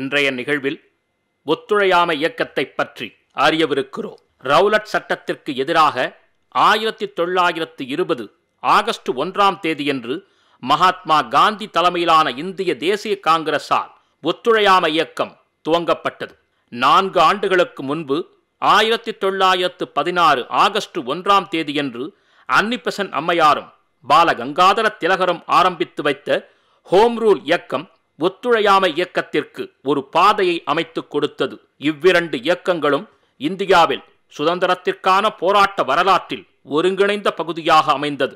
இன்றைய நிகழ்வில் ஒத்துழையாமை இயக்கத்தை பற்றி அறியவிருக்கிறோம் ரவுலட் சட்டத்திற்கு எதிராக ஆயிரத்தி தொள்ளாயிரத்து இருபது ஆகஸ்ட் ஒன்றாம் தேதியன்று மகாத்மா காந்தி தலைமையிலான இந்திய தேசிய காங்கிரஸால் ஒத்துழையாமை இயக்கம் துவங்கப்பட்டது நான்கு ஆண்டுகளுக்கு முன்பு ஆயிரத்தி தொள்ளாயிரத்து பதினாறு ஆகஸ்ட் ஒன்றாம் தேதியன்று அன்னிபெசன் அம்மையாரும் பால கங்காதர திலகரும் ஆரம்பித்து வைத்த ஹோம் ரூல் இயக்கம் ஒத்துழையாமை இயக்கத்திற்கு ஒரு பாதையை அமைத்துக் கொடுத்தது இவ்விரண்டு இயக்கங்களும் இந்தியாவில் சுதந்திரத்திற்கான போராட்ட வரலாற்றில் ஒருங்கிணைந்த பகுதியாக அமைந்தது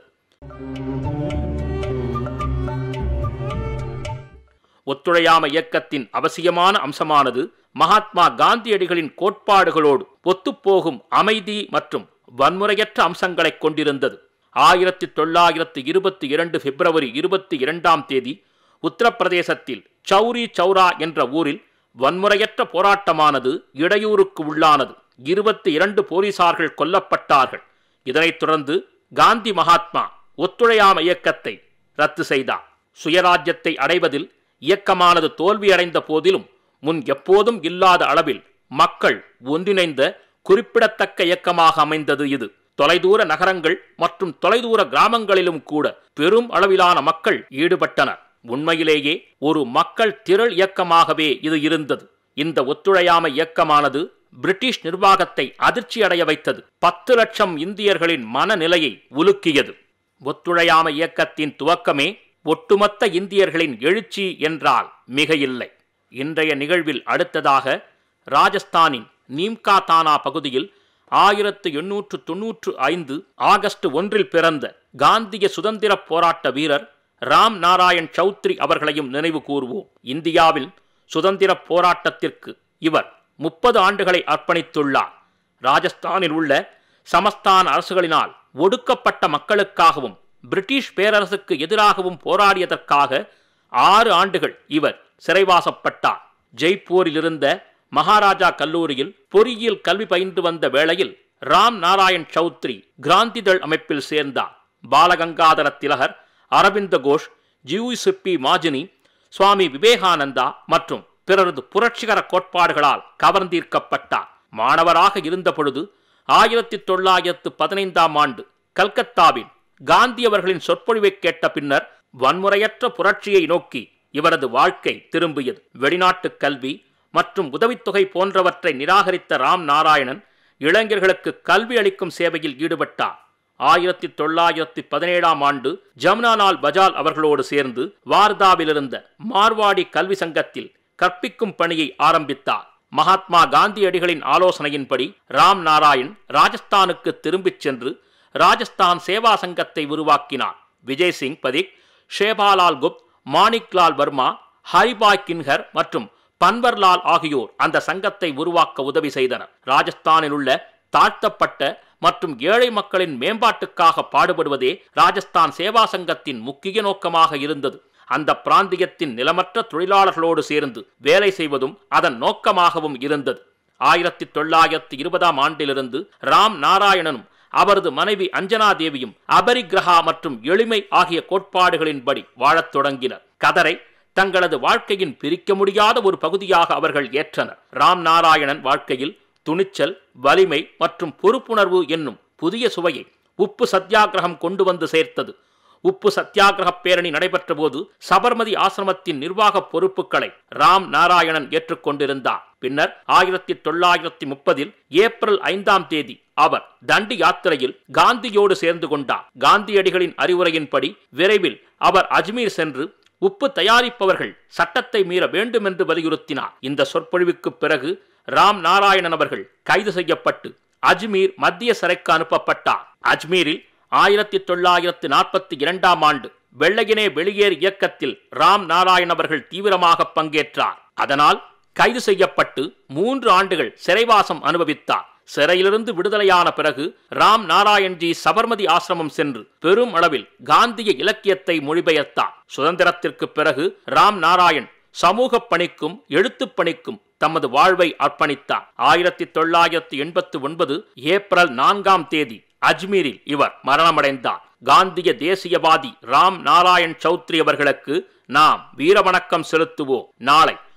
ஒத்துழையாமை இயக்கத்தின் அவசியமான அம்சமானது மகாத்மா காந்தியடிகளின் கோட்பாடுகளோடு ஒத்துப்போகும் அமைதி மற்றும் வன்முறையற்ற அம்சங்களைக் கொண்டிருந்தது ஆயிரத்தி தொள்ளாயிரத்து இருபத்தி இரண்டு பிப்ரவரி இருபத்தி இரண்டாம் தேதி உத்தரப்பிரதேசத்தில் சௌரி சௌரா என்ற ஊரில் வன்முறையற்ற போராட்டமானது இடையூறுக்கு உள்ளானது இருபத்தி இரண்டு போலீசார்கள் கொல்லப்பட்டார்கள் இதனைத் தொடர்ந்து காந்தி மகாத்மா ஒத்துழையாமை இயக்கத்தை ரத்து செய்தார் சுயராஜ்யத்தை அடைவதில் இயக்கமானது தோல்வியடைந்த போதிலும் முன் எப்போதும் இல்லாத அளவில் மக்கள் ஒன்றிணைந்த குறிப்பிடத்தக்க இயக்கமாக அமைந்தது இது தொலைதூர நகரங்கள் மற்றும் தொலைதூர கிராமங்களிலும் கூட பெரும் அளவிலான மக்கள் ஈடுபட்டனர் உண்மையிலேயே ஒரு மக்கள் திரள் இயக்கமாகவே இது இருந்தது இந்த ஒத்துழையாமை இயக்கமானது பிரிட்டிஷ் நிர்வாகத்தை அதிர்ச்சியடைய வைத்தது பத்து லட்சம் இந்தியர்களின் மனநிலையை உலுக்கியது ஒத்துழையாமை இயக்கத்தின் துவக்கமே ஒட்டுமொத்த இந்தியர்களின் எழுச்சி என்றால் மிக இல்லை இன்றைய நிகழ்வில் அடுத்ததாக ராஜஸ்தானின் நீம்கா தானா பகுதியில் ஆயிரத்து எண்ணூற்று தொன்னூற்று ஐந்து ஆகஸ்ட் ஒன்றில் பிறந்த காந்திய சுதந்திர போராட்ட வீரர் ராம் நாராயண் சௌத்ரி அவர்களையும் நினைவு கூறுவோம் இந்தியாவில் சுதந்திர போராட்டத்திற்கு இவர் முப்பது ஆண்டுகளை அர்ப்பணித்துள்ளார் ராஜஸ்தானில் உள்ள சமஸ்தான் அரசுகளினால் ஒடுக்கப்பட்ட மக்களுக்காகவும் பிரிட்டிஷ் பேரரசுக்கு எதிராகவும் போராடியதற்காக ஆறு ஆண்டுகள் இவர் சிறைவாசப்பட்டார் ஜெய்ப்பூரில் இருந்த மகாராஜா கல்லூரியில் பொறியியல் கல்வி பயின்று வந்த வேளையில் ராம் நாராயண் சௌத்ரி கிராந்திதழ் அமைப்பில் சேர்ந்தார் பாலகங்காதர திலகர் அரவிந்த கோஷ் ஜியூசிப்பி மாஜினி சுவாமி விவேகானந்தா மற்றும் பிறரது புரட்சிகர கோட்பாடுகளால் கவர்ந்தீர்க்கப்பட்டார் மாணவராக இருந்தபொழுது ஆயிரத்தி தொள்ளாயிரத்து பதினைந்தாம் ஆண்டு கல்கத்தாவில் காந்தி அவர்களின் சொற்பொழிவை கேட்ட பின்னர் வன்முறையற்ற புரட்சியை நோக்கி இவரது வாழ்க்கை திரும்பியது வெளிநாட்டு கல்வி மற்றும் உதவித்தொகை போன்றவற்றை நிராகரித்த ராம் நாராயணன் இளைஞர்களுக்கு கல்வி அளிக்கும் சேவையில் ஈடுபட்டார் ஆயிரத்தி தொள்ளாயிரத்தி பதினேழாம் ஆண்டு ஜமுனாலால் பஜால் அவர்களோடு சேர்ந்து வார்தாவில் இருந்த மார்வாடி கல்வி சங்கத்தில் கற்பிக்கும் பணியை ஆரம்பித்தார் மகாத்மா காந்தியடிகளின் ஆலோசனையின்படி ராம் நாராயண் ராஜஸ்தானுக்கு திரும்பிச் சென்று ராஜஸ்தான் சேவா சங்கத்தை உருவாக்கினார் விஜய் சிங் பதிக் ஷேபாலால் குப்த் மாணிக்லால் வர்மா ஹரிபாய் கின்ஹர் மற்றும் பன்வர்லால் ஆகியோர் அந்த சங்கத்தை உருவாக்க உதவி செய்தனர் ராஜஸ்தானில் உள்ள தாழ்த்தப்பட்ட மற்றும் ஏழை மக்களின் மேம்பாட்டுக்காக பாடுபடுவதே ராஜஸ்தான் சேவா சங்கத்தின் முக்கிய நோக்கமாக இருந்தது அந்த பிராந்தியத்தின் நிலமற்ற தொழிலாளர்களோடு சேர்ந்து வேலை செய்வதும் அதன் நோக்கமாகவும் இருந்தது ஆயிரத்தி தொள்ளாயிரத்தி இருபதாம் ஆண்டிலிருந்து ராம் நாராயணனும் அவரது மனைவி அஞ்சனா தேவியும் அபரிக்கிரகா மற்றும் எளிமை ஆகிய கோட்பாடுகளின்படி வாழத் தொடங்கினர் கதரை தங்களது வாழ்க்கையின் பிரிக்க முடியாத ஒரு பகுதியாக அவர்கள் ஏற்றனர் ராம் நாராயணன் வாழ்க்கையில் துணிச்சல் வலிமை மற்றும் பொறுப்புணர்வு என்னும் புதிய சுவையை உப்பு சத்தியாகிரகம் கொண்டு வந்து சேர்த்தது உப்பு சத்தியாகிரக பேரணி நடைபெற்ற போது சபர்மதி ஆசிரமத்தின் நிர்வாக பொறுப்புகளை ராம் நாராயணன் ஏற்றுக்கொண்டிருந்தார் பின்னர் ஆயிரத்தி தொள்ளாயிரத்தி முப்பதில் ஏப்ரல் ஐந்தாம் தேதி அவர் தண்டி யாத்திரையில் காந்தியோடு சேர்ந்து கொண்டார் காந்தியடிகளின் அறிவுரையின்படி விரைவில் அவர் அஜ்மீர் சென்று உப்பு தயாரிப்பவர்கள் சட்டத்தை மீற வேண்டும் என்று வலியுறுத்தினார் இந்த சொற்பொழிவுக்கு பிறகு ராம் நாராயணன் அவர்கள் கைது செய்யப்பட்டு அஜ்மீர் மத்திய சிறைக்கு அனுப்பப்பட்டார் அஜ்மீரில் ஆயிரத்தி தொள்ளாயிரத்து நாற்பத்தி இரண்டாம் ஆண்டு வெள்ளையனே வெளியேறு இயக்கத்தில் ராம் நாராயண் அவர்கள் தீவிரமாக பங்கேற்றார் அதனால் கைது செய்யப்பட்டு மூன்று ஆண்டுகள் சிறைவாசம் அனுபவித்தார் சிறையிலிருந்து விடுதலையான பிறகு ராம் நாராயண்ஜி சபர்மதி ஆசிரமம் சென்று பெரும் அளவில் காந்திய இலக்கியத்தை மொழிபெயர்த்தார் சுதந்திரத்திற்கு பிறகு ராம் நாராயண் சமூக பணிக்கும் எழுத்துப் பணிக்கும் தமது வாழ்வை அர்ப்பணித்தார் ஆயிரத்தி தொள்ளாயிரத்தி எண்பத்தி ஒன்பது ஏப்ரல் நான்காம் தேதி அஜ்மீரில் இவர் மரணமடைந்தார் காந்திய தேசியவாதி ராம் நாராயண் சௌத்ரி அவர்களுக்கு நாம் வீரவணக்கம் செலுத்துவோம் நாளை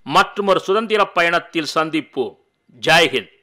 மற்றொரு சுதந்திர பயணத்தில் சந்திப்போம் ஜெய்ஹிந்த்